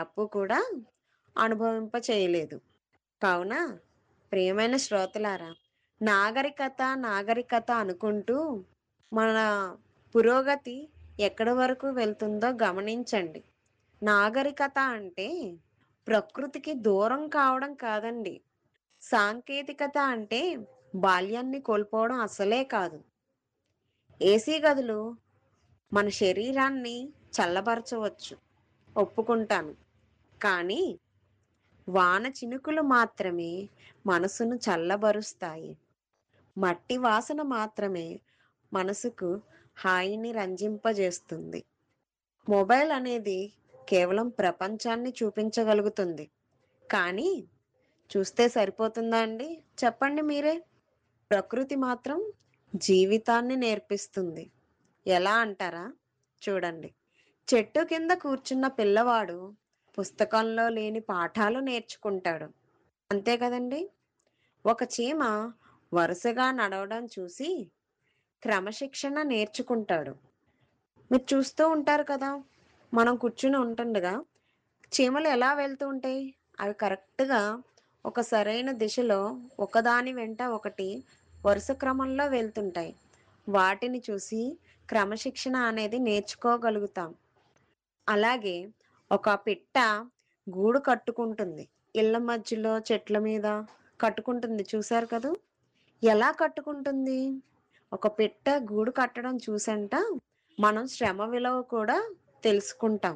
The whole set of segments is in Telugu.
తప్పు కూడా అనుభవింప చేయలేదు కావున ప్రియమైన శ్రోతలారా నాగరికత నాగరికత అనుకుంటూ మన పురోగతి ఎక్కడి వరకు వెళ్తుందో గమనించండి నాగరికత అంటే ప్రకృతికి దూరం కావడం కాదండి సాంకేతికత అంటే బాల్యాన్ని కోల్పోవడం అసలే కాదు ఏసీ గదులు మన శరీరాన్ని చల్లబరచవచ్చు ఒప్పుకుంటాను కానీ వాన చినుకులు మాత్రమే మనసును చల్లబరుస్తాయి మట్టి వాసన మాత్రమే మనసుకు హాయిని రంజింపజేస్తుంది మొబైల్ అనేది కేవలం ప్రపంచాన్ని చూపించగలుగుతుంది కానీ చూస్తే సరిపోతుందా అండి చెప్పండి మీరే ప్రకృతి మాత్రం జీవితాన్ని నేర్పిస్తుంది ఎలా అంటారా చూడండి చెట్టు కింద కూర్చున్న పిల్లవాడు పుస్తకంలో లేని పాఠాలు నేర్చుకుంటాడు అంతే కదండి ఒక చీమ వరుసగా నడవడం చూసి క్రమశిక్షణ నేర్చుకుంటాడు మీరు చూస్తూ ఉంటారు కదా మనం కూర్చుని ఉంటుండగా చీమలు ఎలా వెళ్తూ ఉంటాయి అవి కరెక్ట్గా ఒక సరైన దిశలో ఒకదాని వెంట ఒకటి వరుస క్రమంలో వెళ్తుంటాయి వాటిని చూసి క్రమశిక్షణ అనేది నేర్చుకోగలుగుతాం అలాగే ఒక పిట్ట గూడు కట్టుకుంటుంది ఇళ్ళ మధ్యలో చెట్ల మీద కట్టుకుంటుంది చూసారు కదా ఎలా కట్టుకుంటుంది ఒక పిట్ట గూడు కట్టడం చూసంట మనం శ్రమ విలువ కూడా తెలుసుకుంటాం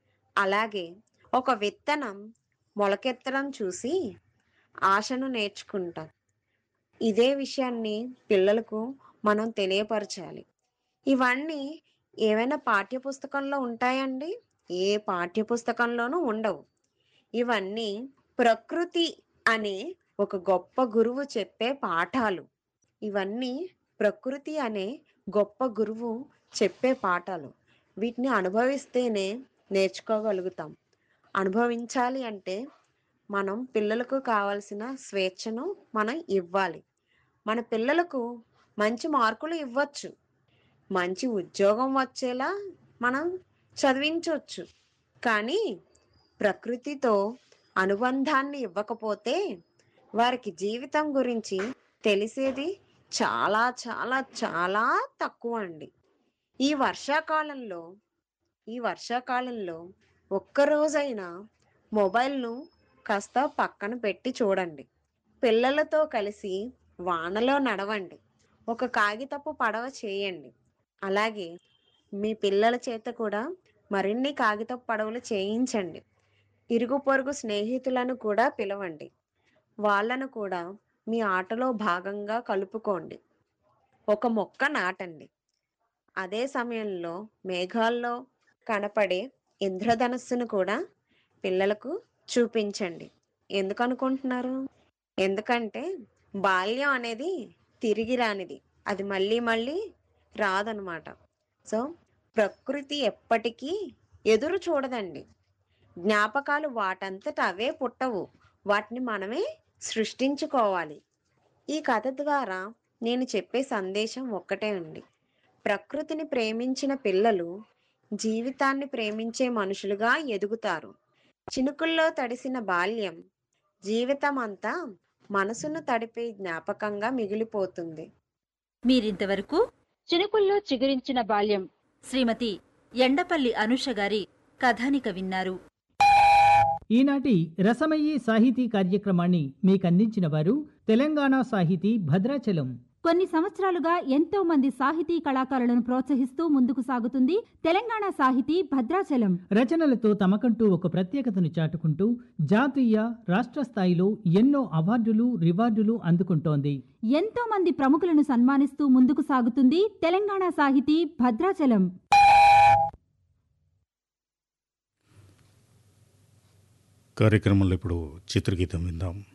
అలాగే ఒక విత్తనం మొలకెత్తడం చూసి ఆశను నేర్చుకుంటాం ఇదే విషయాన్ని పిల్లలకు మనం తెలియపరచాలి ఇవన్నీ ఏవైనా పాఠ్య పుస్తకంలో ఉంటాయండి ఏ పాఠ్య పుస్తకంలోనూ ఉండవు ఇవన్నీ ప్రకృతి అనే ఒక గొప్ప గురువు చెప్పే పాఠాలు ఇవన్నీ ప్రకృతి అనే గొప్ప గురువు చెప్పే పాఠాలు వీటిని అనుభవిస్తేనే నేర్చుకోగలుగుతాం అనుభవించాలి అంటే మనం పిల్లలకు కావాల్సిన స్వేచ్ఛను మనం ఇవ్వాలి మన పిల్లలకు మంచి మార్కులు ఇవ్వచ్చు మంచి ఉద్యోగం వచ్చేలా మనం చదివించవచ్చు కానీ ప్రకృతితో అనుబంధాన్ని ఇవ్వకపోతే వారికి జీవితం గురించి తెలిసేది చాలా చాలా చాలా తక్కువ అండి ఈ వర్షాకాలంలో ఈ వర్షాకాలంలో ఒక్కరోజైనా మొబైల్ను కాస్త పక్కన పెట్టి చూడండి పిల్లలతో కలిసి వానలో నడవండి ఒక కాగితపు పడవ చేయండి అలాగే మీ పిల్లల చేత కూడా మరిన్ని కాగితపు పడవలు చేయించండి ఇరుగు పొరుగు స్నేహితులను కూడా పిలవండి వాళ్ళను కూడా మీ ఆటలో భాగంగా కలుపుకోండి ఒక మొక్క నాటండి అదే సమయంలో మేఘాల్లో కనపడే ఇంద్రధనస్సును కూడా పిల్లలకు చూపించండి ఎందుకు అనుకుంటున్నారు ఎందుకంటే బాల్యం అనేది తిరిగి రానిది అది మళ్ళీ మళ్ళీ రాదనమాట సో ప్రకృతి ఎప్పటికీ ఎదురు చూడదండి జ్ఞాపకాలు వాటంతట అవే పుట్టవు వాటిని మనమే సృష్టించుకోవాలి ఈ కథ ద్వారా నేను చెప్పే సందేశం ఒక్కటే అండి ప్రకృతిని ప్రేమించిన పిల్లలు జీవితాన్ని ప్రేమించే మనుషులుగా ఎదుగుతారు చినుకుల్లో తడిసిన బాల్యం జీవితం అంతా మనసును తడిపే జ్ఞాపకంగా మిగిలిపోతుంది మీరింతవరకు చినుకుల్లో చిగురించిన బాల్యం శ్రీమతి ఎండపల్లి అనుష గారి కథానిక విన్నారు ఈనాటి రసమయీ సాహితీ కార్యక్రమాన్ని మీకందించిన వారు తెలంగాణ సాహితీ భద్రాచలం కొన్ని సంవత్సరాలుగా ఎంతో మంది సాహితీ కళాకారులను ప్రోత్సహిస్తూ ముందుకు సాగుతుంది తెలంగాణ సాహితీ భద్రాచలం రచనలతో తమకంటూ ఒక ప్రత్యేకతను చాటుకుంటూ జాతీయ రాష్ట్ర స్థాయిలో ఎన్నో అవార్డులు రివార్డులు అందుకుంటోంది ఎంతో మంది ప్రముఖులను సన్మానిస్తూ ముందుకు సాగుతుంది తెలంగాణ సాహితీ భద్రాచలం కార్యక్రమంలో ఇప్పుడు చిత్రగీతం విందాం